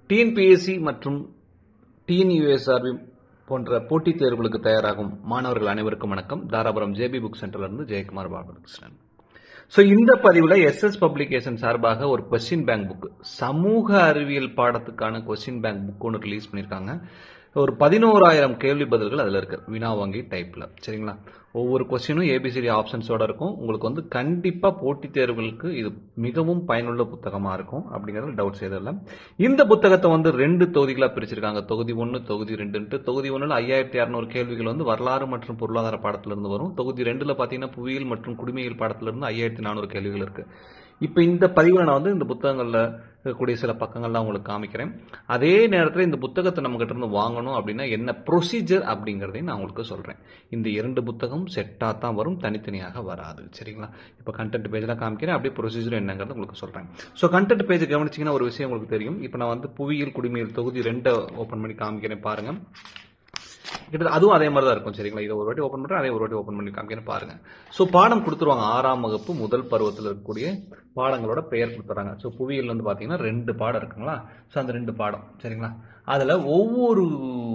TNPSC மற்றும் TNUSRB போன்ற போட்டித் தேர்வுகளுக்கு தயாராகும் மாணவர்கள் அனைவருக்கும் வணக்கம் தாராபுரம் ஜேபி புக் சென்டர்ல இருந்து ஜெயக்குமார் பாலகிருஷ்ணன் ஸோ இந்த பதிவில் எஸ்எஸ் பப்ளிகேஷன் சார்பாக ஒரு கொஸ்டின் பேங்க் புக் சமூக அறிவியல் பாடத்துக்கான கொஸ்டின் பேங்க் புக் ஒன்று ரிலீஸ் பண்ணியிருக்காங்க ஒரு பதினோராயிரம் கேள்வி பதில்கள் அதில் இருக்கு வினா வங்கி டைப்பில் சரிங்களா ஒவ்வொரு கொஸ்டினும் ஏபிசிடி ஆப்ஷன்ஸோட இருக்கும் உங்களுக்கு வந்து கண்டிப்பாக போட்டித் தேர்வுகளுக்கு இது மிகவும் பயனுள்ள புத்தகமாக இருக்கும் அப்படிங்கிறது டவுட்ஸ் எதுவும் இல்லை இந்த புத்தகத்தை வந்து ரெண்டு தொகுதிகளாக பிரிச்சிருக்காங்க தொகுதி ஒன்று தொகுதி ரெண்டுன்ட்டு தொகுதி ஒன்றில் ஐயாயிரத்தி இரநூறு கேள்விகள் வந்து வரலாறு மற்றும் பொருளாதார பாடத்திலிருந்து வரும் தொகுதி ரெண்டில் பார்த்தீங்கன்னா புவியியல் மற்றும் குடிமையியல் பாடத்திலிருந்து ஐயாயிரத்தி நானூறு கேள்விகள் இருக்கு இப்போ இந்த பதிவில் நான் வந்து இந்த புத்தகங்களில் இருக்கக்கூடிய சில பக்கங்கள்லாம் உங்களுக்கு காமிக்கிறேன் அதே நேரத்தில் இந்த புத்தகத்தை நம்மகிட்ட இருந்து வாங்கணும் அப்படின்னா என்ன ப்ரொசீஜர் அப்படிங்கிறதையும் நான் உங்களுக்கு சொல்கிறேன் இந்த இரண்டு புத்தகம் செட்டாக தான் வரும் தனித்தனியாக வராது சரிங்களா இப்போ கண்டென்ட் பேஜில் காமிக்கிறேன் அப்படியே ப்ரொசீஜர் என்னங்கிறது உங்களுக்கு சொல்கிறேன் ஸோ கண்டென்ட் பேஜ் கவனிச்சிங்கன்னா ஒரு விஷயம் உங்களுக்கு தெரியும் இப்போ நான் வந்து புவியியல் குடிமையியல் தொகுதி ரெண்டை ஓப்பன் பண்ணி காமிக்கிறேன் பாருங்கள் கிட்டத்தட்ட அதுவும் அதே மாதிரி தான் இருக்கும் சரிங்களா இதை ஒரு வாட்டி ஓப்பன் பண்ணுறேன் அதே ஒரு வாட்டி ஓப்பன் பண்ணி காமிக்கிறேன் பாருங்க ஸோ பாடம் கொடுத்துருவாங்க ஆறாம் வகுப்பு முதல் பருவத்தில் இருக்கக்கூடிய பாடங்களோட பெயர் கொடுத்துறாங்க ஸோ புவியியல் வந்து பார்த்தீங்கன்னா ரெண்டு பாடம் இருக்குங்களா ஸோ அந்த ரெண்டு பாடம் சரிங்களா அதில் ஒவ்வொரு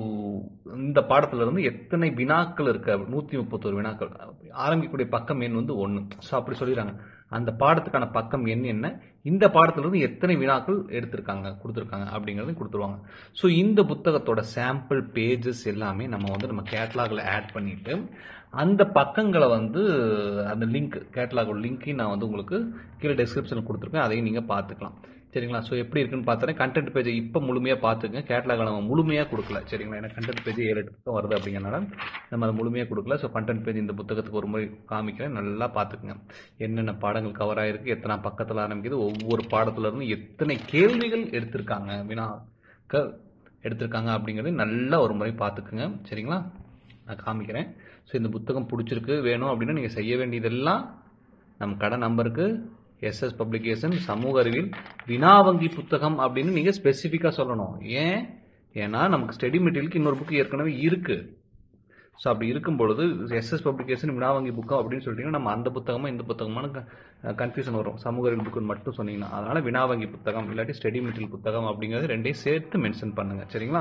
இந்த பாடத்துல இருந்து எத்தனை வினாக்கள் இருக்கு நூற்றி முப்பத்தோரு வினாக்கள் ஆரம்பிக்கக்கூடிய பக்கம் எண் வந்து ஒன்று ஸோ அப்படி சொல்லிடுறாங்க அந்த பாடத்துக்கான பக்கம் எண் என்ன இந்த பாடத்திலிருந்து எத்தனை வினாக்கள் எடுத்திருக்காங்க கொடுத்துருக்காங்க அப்படிங்கிறதையும் கொடுத்துருவாங்க ஸோ இந்த புத்தகத்தோட சாம்பிள் பேஜஸ் எல்லாமே நம்ம வந்து நம்ம கேட்லாகில் ஆட் பண்ணிட்டு அந்த பக்கங்களை வந்து அந்த லிங்க் கேட்லாகோட லிங்க்கையும் நான் வந்து உங்களுக்கு கீழே டிஸ்கிரிப்ஷனில் கொடுத்துருக்கேன் அதையும் நீங்கள் பார்த்துக்கலாம் சரிங்களா ஸோ எப்படி இருக்குன்னு பார்த்துறேன் கண்டென்ட் பேஜை இப்போ முழுமையாக பார்த்துங்க கேட்லாக நம்ம முழுமையாக கொடுக்கல சரிங்களா ஏன்னா கண்டென்ட் பேஜ் ஏழு எட்டு பக்கம் வருது அப்படிங்கிறனால நம்ம அதை முழுமையாக கொடுக்கல ஸோ கண்டென்ட் பேஜ் இந்த புத்தகத்துக்கு ஒரு முறை காமிக்கிறேன் நல்லா பார்த்துக்குங்க என்னென்ன பாடங்கள் கவர் ஆகிருக்கு எத்தனை பக்கத்தில் ஆரம்பிக்குது ஒவ்வொரு பாடத்துலேருந்து எத்தனை கேள்விகள் எடுத்திருக்காங்க வினாக்கள் எடுத்திருக்காங்க அப்படிங்கிறது நல்லா ஒரு முறை பார்த்துக்குங்க சரிங்களா நான் காமிக்கிறேன் ஸோ இந்த புத்தகம் பிடிச்சிருக்கு வேணும் அப்படின்னா நீங்கள் செய்ய வேண்டியதெல்லாம் நம்ம கடை நம்பருக்கு எஸ்எஸ் பப்ளிகேஷன் சமூக அறிவியல் வினாவங்கி புத்தகம் அப்படின்னு நீங்கள் ஸ்பெசிஃபிக்காக சொல்லணும் ஏன் ஏன்னா நமக்கு ஸ்டடி மெட்டீரியலுக்கு இன்னொரு புக்கு ஏற்கனவே இருக்குது ஸோ அப்படி இருக்கும் பொழுது எஸ்எஸ் பப்ளிகேஷன் வினாவங்கி புக்கம் அப்படின்னு சொல்லிட்டீங்கன்னா நம்ம அந்த புத்தகமா இந்த புத்தகமான கன்ஃபியூஷன் வரும் சமூக அறிவியல் புக்குன்னு மட்டும் சொன்னீங்கன்னா அதனால வினாவங்கி புத்தகம் இல்லாட்டி ஸ்டடி மெட்டீரியல் புத்தகம் அப்படிங்கிறது ரெண்டையும் சேர்த்து மென்ஷன் பண்ணுங்க சரிங்களா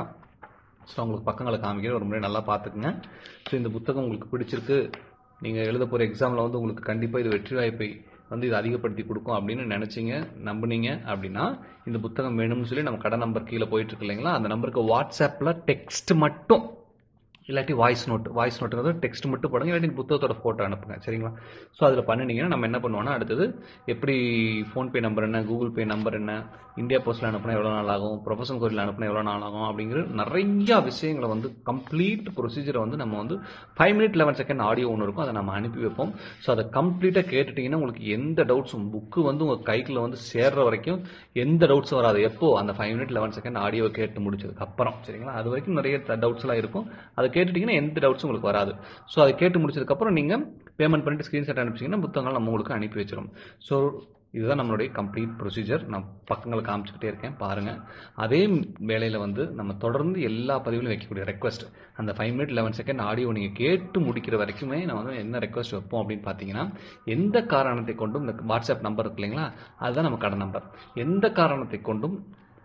ஸோ உங்களுக்கு பக்கங்களை காமிக்கிற ஒரு முறை நல்லா பார்த்துக்குங்க ஸோ இந்த புத்தகம் உங்களுக்கு பிடிச்சிருக்கு நீங்கள் எழுத போகிற எக்ஸாமில் வந்து உங்களுக்கு கண்டிப்பாக இது வெற்றி வாய்ப்பை வந்து இது அதிகப்படுத்தி கொடுக்கும் அப்படின்னு நினச்சிங்க நம்புனீங்க அப்படின்னா இந்த புத்தகம் வேணும்னு சொல்லி நம்ம கடை நம்பர் கீழே போயிட்டு இருக்கு இல்லைங்களா அந்த நம்பருக்கு வாட்ஸ்அப்பில் டெக்ஸ்ட் மட்டும் இல்லாட்டி வாய்ஸ் நோட் வாய்ஸ் நோட்டுங்கிறது டெக்ஸ்ட் மட்டும் போடுங்க இல்லாட்டி புத்தகத்தோட ஃபோட்டோ அனுப்புங்க சரிங்களா ஸோ அதில் பண்ணினீங்கன்னா நம்ம என்ன பண்ணுவோம்னா அடுத்தது எப்படி ஃபோன்பே நம்பர் என்ன கூகுள் பே நம்பர் என்ன இந்தியா போஸ்ட்டில் அனுப்புனா எவ்வளோ நாள் ஆகும் ப்ரொஃபஷனல் கோரில் அனுப்புனா எவ்வளோ நாள் ஆகும் அப்படிங்கிற நிறைய விஷயங்களை வந்து கம்ப்ளீட் ப்ரொசீஜரை வந்து நம்ம வந்து five minute eleven second audio ஒன்று இருக்கும் அதை நம்ம அனுப்பி வைப்போம் ஸோ அதை கம்ப்ளீட்டாக கேட்டுட்டிங்கன்னா உங்களுக்கு எந்த டவுட்ஸும் புக்கு வந்து உங்கள் கைக்கில் வந்து சேர்ற வரைக்கும் எந்த டவுட்ஸும் வராது எப்போ அந்த five minute eleven second audio கேட்டு முடிச்சதுக்கு அப்புறம் சரிங்களா அது வரைக்கும் நிறைய டவுட்ஸ்லாம் இருக்கும் அதை கேட்டுட்டிங்கன்னா எந்த டவுட்ஸும் உங்களுக்கு வராது ஸோ அதை கேட்டு முடிச்சதுக்கப்புறம் நீங்கள் பேமெண்ட் பண்ணிட்டு ஸ்க்ரீன்ஷாட் அனுப்பிச்சிங்கன்னா புத்தகங்கள் நம்ம உங்களுக்கு அனுப்பி வச்சிடும் ஸோ இதுதான் நம்மளுடைய கம்ப்ளீட் ப்ரொசீஜர் நான் பக்கங்களை காமிச்சிக்கிட்டே இருக்கேன் பாருங்கள் அதே வேலையில் வந்து நம்ம தொடர்ந்து எல்லா பதிவுலையும் வைக்கக்கூடிய ரெக்வஸ்ட் அந்த five minute eleven second audio நீங்கள் கேட்டு முடிக்கிற வரைக்குமே நான் வந்து என்ன ரெக்வஸ்ட் வைப்போம் அப்படின்னு பார்த்தீங்கன்னா எந்த காரணத்தை கொண்டும் இந்த வாட்ஸ்அப் நம்பர் இருக்கு இல்லைங்களா அதுதான் நம்ம கடை நம்பர் எந்த காரணத்தை கொண்டும்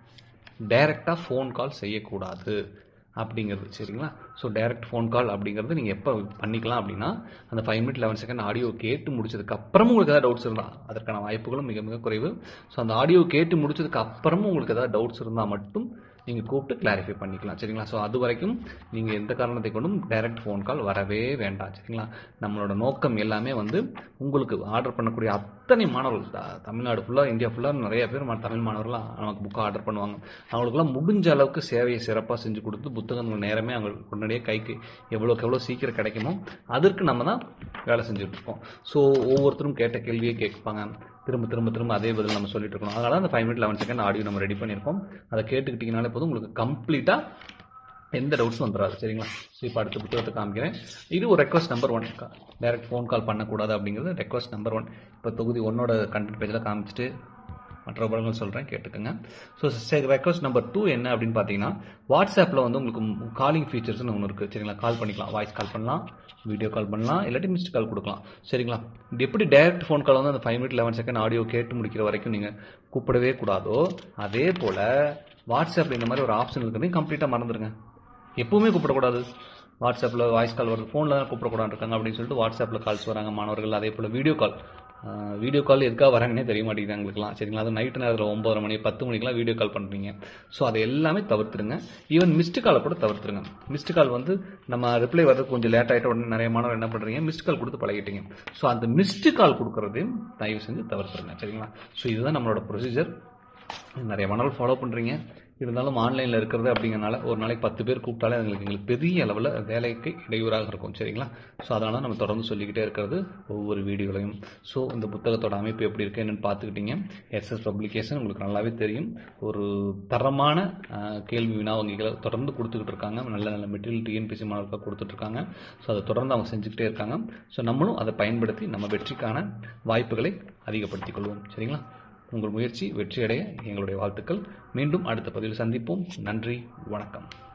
டைரெக்டாக ஃபோன் கால் செய்யக்கூடாது அப்படிங்கிறது சரிங்களா ஸோ டைரக்ட் ஃபோன் கால் அப்படிங்கிறது நீங்கள் எப்போ பண்ணிக்கலாம் அப்படின்னா அந்த five minute eleven second audio கேட்டு முடிச்சதுக்கு அப்புறமும் உங்களுக்கு ஏதாவது டவுட்ஸ் இருந்தால் அதற்கான வாய்ப்புகளும் மிக மிக குறைவு ஸோ அந்த ஆடியோ கேட்டு முடிச்சதுக்கு அப்புறமும் உங்களுக்கு ஏதாவது டவுட்ஸ் இருந்தால் மட்டும் நீங்கள் கூப்பிட்டு கிளாரிஃபை பண்ணிக்கலாம் சரிங்களா ஸோ அது வரைக்கும் நீங்கள் எந்த காரணத்தை கொண்டும் டைரக்ட் ஃபோன் கால் வரவே வேண்டாம் சரிங்களா நம்மளோட நோக்கம் எல்லாமே வந்து உங்களுக்கு ஆர்டர் பண்ணக்கூடிய அத்தனை மாணவர்கள் த- தமிழ்நாடு ஃபுல்லாக இந்தியா ஃபுல்லாக நிறைய பேர் ம- தமிழ் மாணவர்கள்லாம் நமக்கு புக்கை ஆர்டர் பண்ணுவாங்க அவங்களுக்குலாம் முடிஞ்ச அளவுக்கு சேவையை சிறப்பாக செஞ்சு கொடுத்து புத்தகங்கள் நேரமே அவங்களுக்கு உடனடியே கைக்கு எவ்வளோக்கு எவ்வளோ சீக்கிரம் கிடைக்குமோ அதற்கு நம்ம தான் வேலை செஞ்சுட்டு இருக்கோம் ஸோ ஒவ்வொருத்தரும் கேட்ட கேள்வியே கேட்பாங்க திரும்ப திரும்ப திரும்ப அதே பதில் நம்ம சொல்லிட்டு இருக்கணும் அதனால அந்த five minute eleven second audio நம்ம ரெடி பண்ணியிருக்கோம் அதை கேட்டுக்கிட்டீங்கனாலே போதும் உங்களுக்கு கம்ப்ளீட்டாக எந்த டவுட்ஸும் வந்துடாது சரிங்களா ஸோ இப்போ அடுத்த புத்தகத்தை காமிக்கிறேன் இது ஒரு request number one direct phone call பண்ணக்கூடாது அப்படிங்கிறது ரெக்வஸ்ட் நம்பர் ஒன் இப்போ தொகுதி ஒன்னோட கண்டென்ட் பேஜில் காமிச்சிட்டு மற்ற படங்கள் சொல்கிறேன் கேட்டுக்கோங்க ஸோ ரெக்வஸ்ட் நம்பர் டூ என்ன அப்படின்னு பார்த்தீங்கன்னா வாட்ஸ்அப்பில் வந்து உங்களுக்கு காலிங் ஃபீச்சர்ஸ்னு ஒன்று இருக்குது சரிங்களா கால் பண்ணிக்கலாம் வாய்ஸ் கால் பண்ணலாம் வீடியோ கால் பண்ணலாம் இல்லாட்டி மிஸ்ட் கால் கொடுக்கலாம் சரிங்களா இது எப்படி டைரக்ட் ஃபோன் கால் வந்து அந்த five minute eleven second audio கேட்டு முடிக்கிற வரைக்கும் நீங்கள் கூப்பிடவே கூடாதோ அதே போல் வாட்ஸ்அப்பில் இந்த மாதிரி ஒரு ஆப்ஷன் இருக்கிறதையும் கம்ப்ளீட்டாக மறந்துடுங்க எப்பவுமே கூப்பிடக்கூடாது வாட்ஸ்அப்பில் வாய்ஸ் கால் வருது ஃபோனில் தான் கூப்பிடக்கூடாது இருக்காங்க அப்படின்னு சொல்லிட்டு வாட்ஸ்அப்பில் கால்ஸ் வராங்க மாணவர்கள் அதே போல் வீடியோ கால் வீடியோ கால் எதுக்காக வராங்கன்னே தெரிய மாட்டேங்குது எங்களுக்குலாம் சரிங்களா அது நைட்டு நேரத்தில் ஒம்பதரை மணி பத்து மணிக்கெலாம் வீடியோ கால் பண்ணுறீங்க ஸோ அதை எல்லாமே தவிர்த்துருங்க ஈவன் மிஸ்டு காலை கூட தவிர்த்துருங்க மிஸ்டு கால் வந்து நம்ம ரிப்ளை வர்றதுக்கு கொஞ்சம் லேட் ஆகிட்ட உடனே நிறைய மாணவர் என்ன பண்ணுறீங்க மிஸ்டு கால் கொடுத்து பழகிட்டீங்க ஸோ அந்த மிஸ்டு கால் கொடுக்குறதையும் தயவு செஞ்சு தவிர்த்துருங்க சரிங்களா ஸோ இதுதான் நம்மளோட ப்ரொசீஜர் நிறைய மாணவர்கள் ஃபாலோ பண்ணுறீங்க இருந்தாலும் ஆன்லைனில் இருக்கிறது அப்படிங்கறனால ஒரு நாளைக்கு பத்து பேர் கூப்பிட்டாலே எங்களுக்கு எங்களுக்கு பெரிய அளவில் வேலைக்கு இடையூறாக இருக்கும் சரிங்களா ஸோ அதனால் நம்ம தொடர்ந்து சொல்லிக்கிட்டே இருக்கிறது ஒவ்வொரு வீடியோலையும் ஸோ இந்த புத்தகத்தோட அமைப்பு எப்படி இருக்கு என்னன்னு பார்த்துக்கிட்டீங்க எஸ்எஸ் பப்ளிகேஷன் உங்களுக்கு நல்லாவே தெரியும் ஒரு தரமான அஹ், கேள்வி வினா வங்கிகளை தொடர்ந்து கொடுத்துக்கிட்டு இருக்காங்க நல்ல நல்ல மெட்டீரியல் டிஎன்பிசி மாணவர்களுக்கு கொடுத்துட்டு இருக்காங்க ஸோ அதை தொடர்ந்து அவங்க செஞ்சுக்கிட்டே இருக்காங்க ஸோ நம்மளும் அதை பயன்படுத்தி நம்ம வெற்றிக்கான வாய்ப்புகளை அதிகப்படுத்திக் கொள்வோம் சரிங்களா உங்கள் முயற்சி வெற்றியடைய எங்களுடைய வாழ்த்துக்கள் மீண்டும் அடுத்த பதிவில் சந்திப்போம் நன்றி வணக்கம்